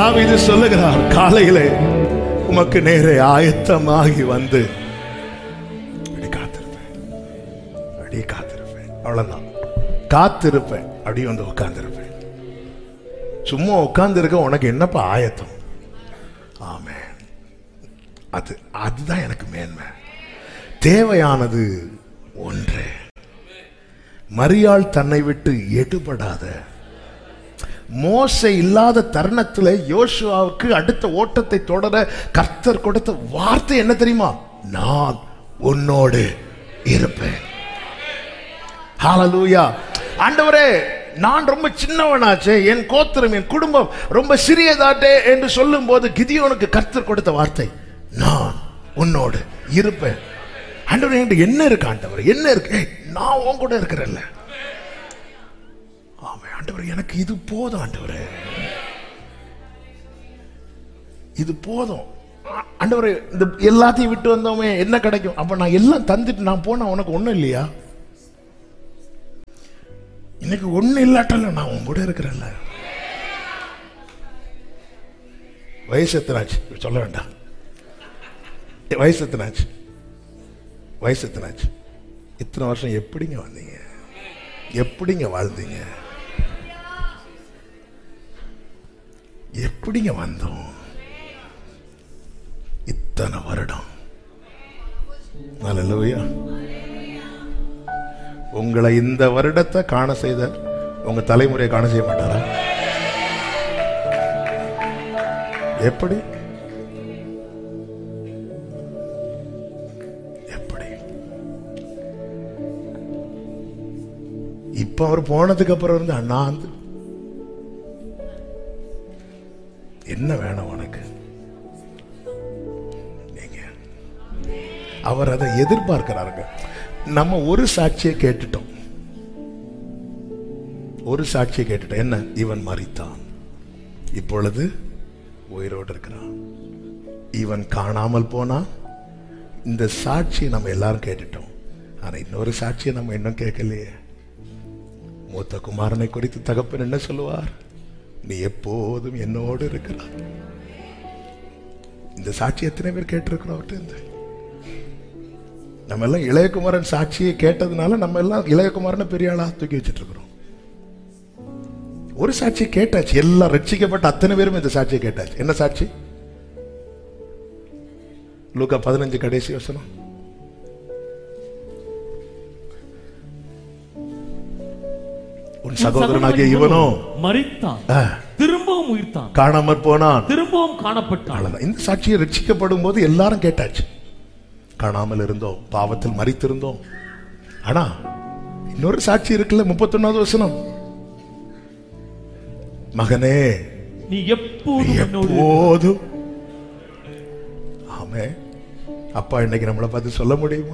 தாவீது சொல்லுகிறார் காலையிலே உமக்கு நேரே ஆயத்தமாகி வந்து அப்படி காத்திருப்பேன் அப்படியே காத்திருப்பேன் அவ்வளவுதான் காத்திருப்பேன் அப்படியே வந்து உட்கார்ந்திருப்பேன் சும்மா உட்கார்ந்திருக்க உனக்கு என்னப்பா ஆயத்தம் ஆமென் அது அதுதான் எனக்கு மேன்மை தேவையானது ஒன்றே மரியாள் தன்னை விட்டு எடுபடாத மோசை இல்லாத தருணத்தில் யோசுவாவுக்கு அடுத்த ஓட்டத்தை தொடர கர்த்தர் கொடுத்த வார்த்தை என்ன தெரியுமா நான் உன்னோடு இருப்பேன் ஹalleluya ஆண்டவரே நான் ரொம்ப சின்னவனாச்சே என் கோத்திரம் என் குடும்பம் ரொம்ப சிறியதாட்டே என்று சொல்லும் போது கிதியோனுக்கு கர்த்தர் கொடுத்த வார்த்தை நான் உன்னோடு இருப்பேன் ஆண்டவர் என்கிட்ட என்ன இருக்கு ஆண்டவர் என்ன இருக்கு ஏய், நான் உன் கூட இருக்கிறேன்ல ஆமா ஆண்டவர் எனக்கு இது போதும் ஆண்டவரே இது போதும் ஆ- ஆண்டவரே இந்த எல்லாத்தையும் விட்டு வந்தோமே என்ன கிடைக்கும் அப்ப நான் எல்லாம் தந்துட்டு நான் போனா உனக்கு ஒண்ணும் இல்லையா இன்னைக்கு ஒண்ணு இல்லாட்டல நான் உன் கூட இருக்கிறேன்ல வயசு எத்தனாச்சு சொல்ல வேண்டாம் வயசு எத்தனாச்சு வயசு எத்தனாச்சு இத்தனை வருஷம் எப்படிங்க வந்தீங்க எப்படிங்க வாழ்ந்தீங்க எப்படிங்க வந்தோம் இத்தனை வருடம் அல்லேலூயா உங்களை இந்த வருடத்தை காண செய்த உங்க தலைமுறையை காண செய்ய மாட்டாரா எப்படி எப்படி இப்ப அவர் போனதுக்கு அப்புறம் இருந்து அண்ணா வந்து என்ன வேணும் உனக்கு நீங்க அவர் அதை எதிர்பார்க்கிறாருங்க நம்ம ஒரு சாட்சியை கேட்டுட்டோம் ஒரு சாட்சியை கேட்டுட்டோம் என்ன இவன் மறித்தான் இப்பொழுது உயிரோடு இருக்கிறான் இவன் காணாமல் போனான் இந்த சாட்சியை நம்ம எல்லாரும் கேட்டுட்டோம் ஆனா இன்னொரு சாட்சியை நம்ம இன்னும் கேட்கலையே மூத்த குமாரனை குறித்து தகப்பன் என்ன சொல்லுவார் நீ எப்போதும் என்னோடு இருக்கிறார் இந்த சாட்சி எத்தனை பேர் கேட்டிருக்கிறோம் அவர்ட்ட இருந்து நம்ம எல்லாம் இளையகுமாரன் சாட்சியை கேட்டதுனால நம்ம எல்லாம் இளையகுமாரனை பெரிய ஆளா தூக்கி வச்சிட்டு இருக்கிறோம் ஒரு சாட்சியை கேட்டாச்சு எல்லாம் ரட்சிக்கப்பட்ட அத்தனை பேரும் இந்த சாட்சியை கேட்டாச்சு என்ன சாட்சி லூக்கா பதினஞ்சு கடைசி வசனம் உன் சகோதரனாகிய இவனோ மறித்தான் ஆ, திரும்பவும் உயிர்த்தான் காணாமற் போனான் திரும்பவும் காணப்பட்டான் அவ்வளவுதான். இந்த சாட்சியை ரட்சிக்கப்படும் போது எல்லாரும் கேட்டாச்சு காணாமல் இருந்தோம் பாவத்தில் மறித்திருந்தோம் ஆனா இன்னொரு சாட்சி இருக்குல்ல முப்பத்தொன்னாவது வசனம் மகனே நீ எப்போதும் என்னோடு எப்போதும் ஆமே அப்பா இன்னைக்கு நம்மளை பார்த்து சொல்ல முடியுமா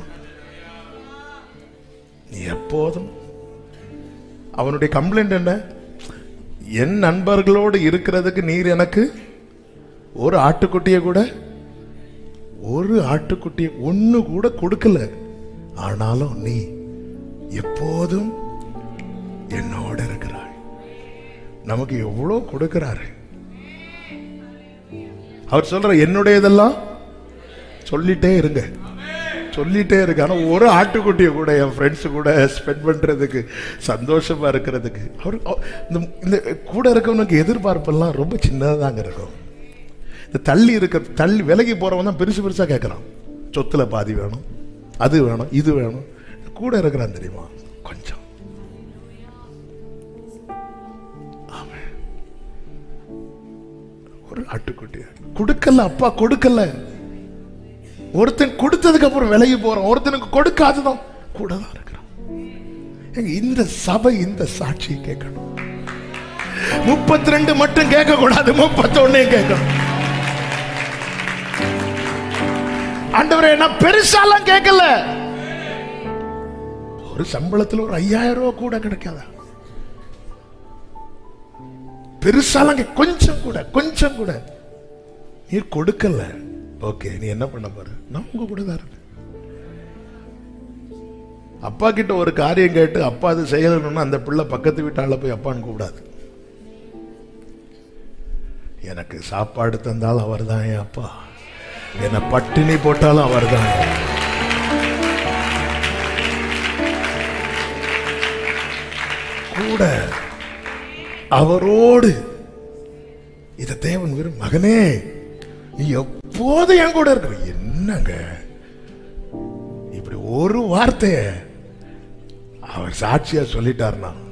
நீ எப்போதும் அவனுடைய கம்ப்ளைண்ட் என்ன என் நண்பர்களோடு இருக்கிறதுக்கு நீர் எனக்கு ஒரு ஆட்டுக்குட்டியை கூட ஒரு ஆட்டுக்குட்டியை ஒண்ணு கூட கொடுக்கல ஆனாலும் நீ எப்போதும் என்னோட இருக்கிறாய் நமக்கு எவ்வளவு கொடுக்கிறாரு அவர் சொல்ற என்னுடையதெல்லாம் சொல்லிட்டே இருங்க சொல்லிட்டே இருக்கு ஆனா ஒரு ஆட்டுக்குட்டியை கூட என் ஃப்ரெண்ட்ஸ் கூட ஸ்பெண்ட் பண்றதுக்கு சந்தோஷமா இருக்கிறதுக்கு அவர் அவ- இந்த இந்த கூட இருக்கவனுக்கு எதிர்பார்ப்பெல்லாம் ரொம்ப சின்னதாங்க இருக்கும் இந்த தள்ளி இருக்க தள்ளி விலகி போறவன் தான் பெருசு பெருசா கேட்கறான் சொத்துல பாதி வேணும் அது வேணும் இது வேணும் கூட இருக்கிறான் தெரியுமா கொஞ்சம் ஆமென். ஒரு ஆட்டுக்குட்டி கொடுக்கல அப்பா கொடுக்கல ஒருத்தன் கொடுத்ததுக்கு அப்புறம் விலகி போறான் ஒருத்தனுக்கு கொடுக்காததும் கூட தான் இருக்கிறான் ஏங்க, இந்த சபை இந்த சாட்சியை கேட்கணும் முப்பத்தி ரெண்டு மட்டும் கேட்க கூடாது முப்பத்தொன்னையும் கேட்கணும் ஆண்டவரே நான் பெருசாலாம் கேட்கல ஒரு சம்பளத்துல ஒரு ஐயாயிரம் ரூபாய் கூட கிடைக்காதா பெருசாலாம் கே- கொஞ்சம் கூட கொஞ்சம் கூட நீ கொடுக்கல ஓகே நீ என்ன பண்ண பாரு நான் உங்க கூட தான் இருக்கேன் அப்பா கிட்ட ஒரு காரியம் கேட்டு அப்பா அது செய்யணும்னா அந்த பிள்ளை பக்கத்து வீட்டால போய் அப்பான்னு கூப்பிடாது எனக்கு சாப்பாடு தந்தாலும் அவர்தான் என் அப்பா என்னை பட்டினி போட்டாலும் அவர்தான் கூட அவரோடு இத தேவன் விரும் மகனே நீ எப்போது என் கூட இருக்கிற என்னங்க இப்படி ஒரு வார்த்தைய அவர் சாட்சியா சொல்லிட்டார்னா